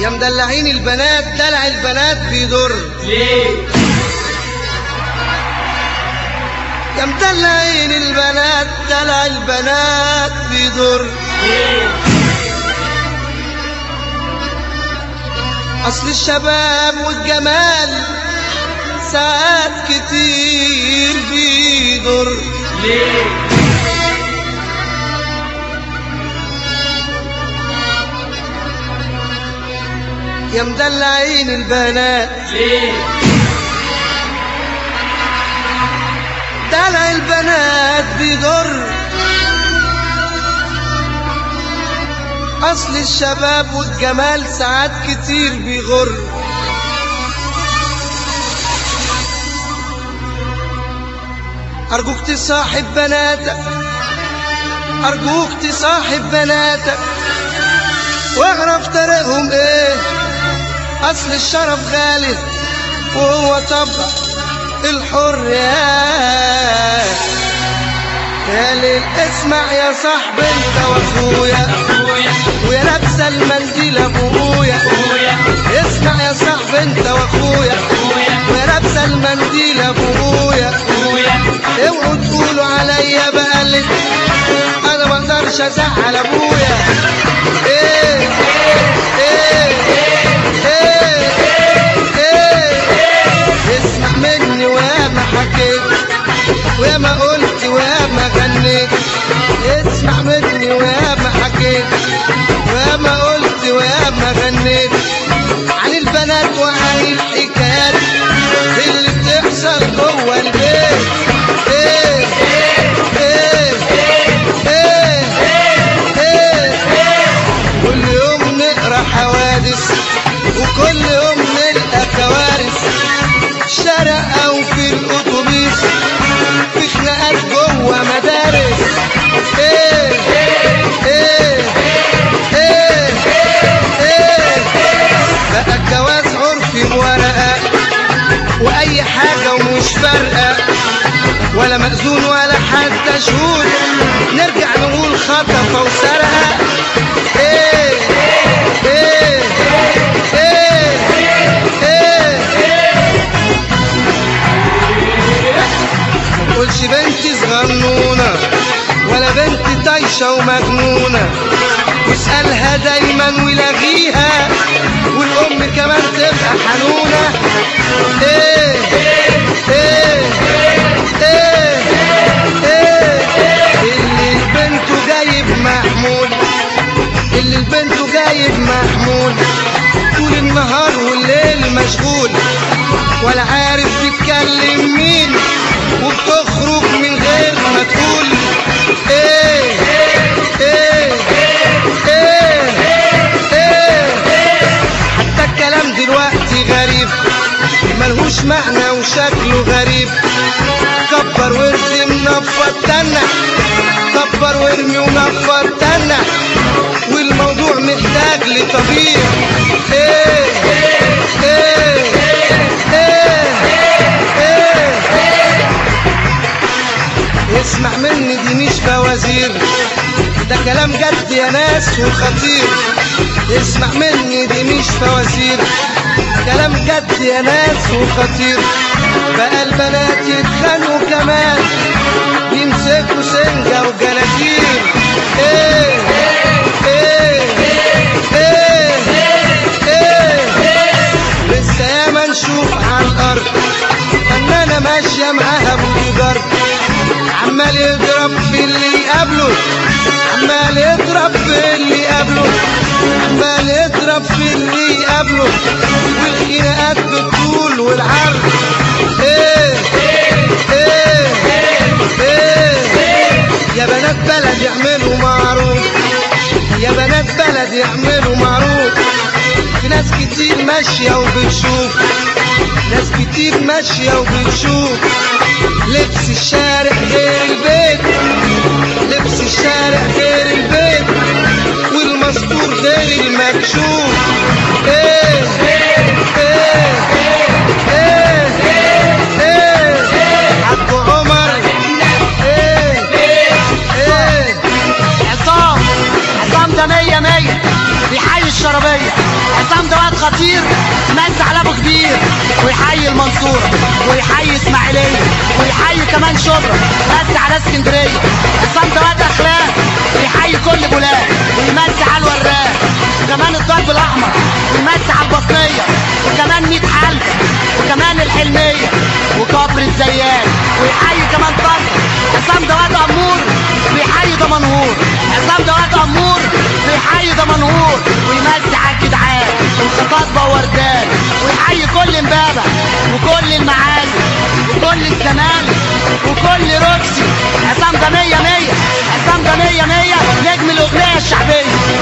يا مدلعين البنات دلع البنات بيضر ليه يا مدلعين البنات دلع البنات بيضر ليه اصل الشباب والجمال ساعات كتير بيضر ليه يا مدلعين البنات ليه دلع البنات بيضر اصل الشباب والجمال ساعات كتير بيغر ارجوك تصاحب بناتك ارجوك تصاحب بناتك واعرف طريقهم ايه اصل الشرف غالي وهو طبع الحر يا يا ليل اسمع يا صاحبي انت واخويا ابويا ويا لابسه المنديل ابويا ابويا اسمع يا صاحبي انت واخويا ابويا ويا لابسه المنديل ابويا ابويا اوعوا تقولوا عليا بقلد انا ما اقدرش ازعل ابويا ايه ايه ايه ايه اسمع مني ويا ما حكيت ويا ما قلت ويا ما غنيت اسمع مني ويا ما حكيت ويا ما قلت ويا ما غنيت عن البنات وعن الحكايات اللي بتحصل جوه البيت ايه ايه ايه ايه كل يوم نقرا حوادث وكل يوم نلقى كوارث شارع او في الاتوبيس في خناقات جوه مدارس ايه ايه ايه ايه بقى الجواز عرفي بورقه واي حاجه ومش فارقه ولا مأذون ولا حتى شهود نرجع نقول خطفه وسرقه ايه ايه ايه ايه قولش بنتي صغنونة ولا بنت طايشة ومجنونة واسألها دايما ولاغيها والأم كمان تبقى حنونة ايه ايه ايه ايه اللي البنت جايب محمول اللي البنت جايب محمول طول النهار والليل مشغول ولا عارف تتكلم مين وبتخرج من غير ما تقول ايه ايه ايه ايه حتى الكلام دلوقتي غريب ملهوش معنى وشكله غريب كبر وارمي منفض تنح كبر وارمي ونفض تنح والموضوع محتاج لطبيب ايه ايه ايه ايه اسمع مني دي مش فوازير ده كلام جد يا ناس وخطير اسمع مني دي مش فوازير كلام جد يا ناس وخطير بقى البنات يتخانقوا كمان يمسكوا سنجة وجلاجير ايه ايه ايه ايه لسه ياما نشوف على الارض فنانة ماشية معاها بوجر عمال يضرب في اللي قبله عمال يضرب في اللي قبله عمال يضرب في اللي قبله والخناقات بالطول والعرض ايه ايه ايه يا بنات بلد يعملوا معروف يا بنات بلد يعملوا معروف في ناس كتير ماشية وبتشوف ناس كتير ماشية وبتشوف لبس الشارع غير البيت لبس الشارع غير البيت والمستور غير المكشوف ايه ايه ايه ايه عبد عمر ايه ايه عصام عصام ده مية مية بيحيي الشرابية عصام ده واد خطير مس على ابو كبير ويحيي المنصورة ويحيي اسماعيلية ويحيي كمان شبرا مس على اسكندرية عصام ده واد اخلاق ويحيي كل بلاد ويمس على الوراق وكمان الضرب الاحمر ويمس على البطنية وكمان ميت حلب وكمان الحلمية وكفر الزيات ويحيي كمان طنطا عصام ده واد امور بيحيي دمنهور عصام ده واد امور بيحيي دمنهور ويمسي على الجدعان والخطاطبه وردان ويحيي كل امبابه وكل المعازي وكل الزمالك وكل روكسي عصام ده مية مية عصام ده مية مية نجم الاغنيه الشعبيه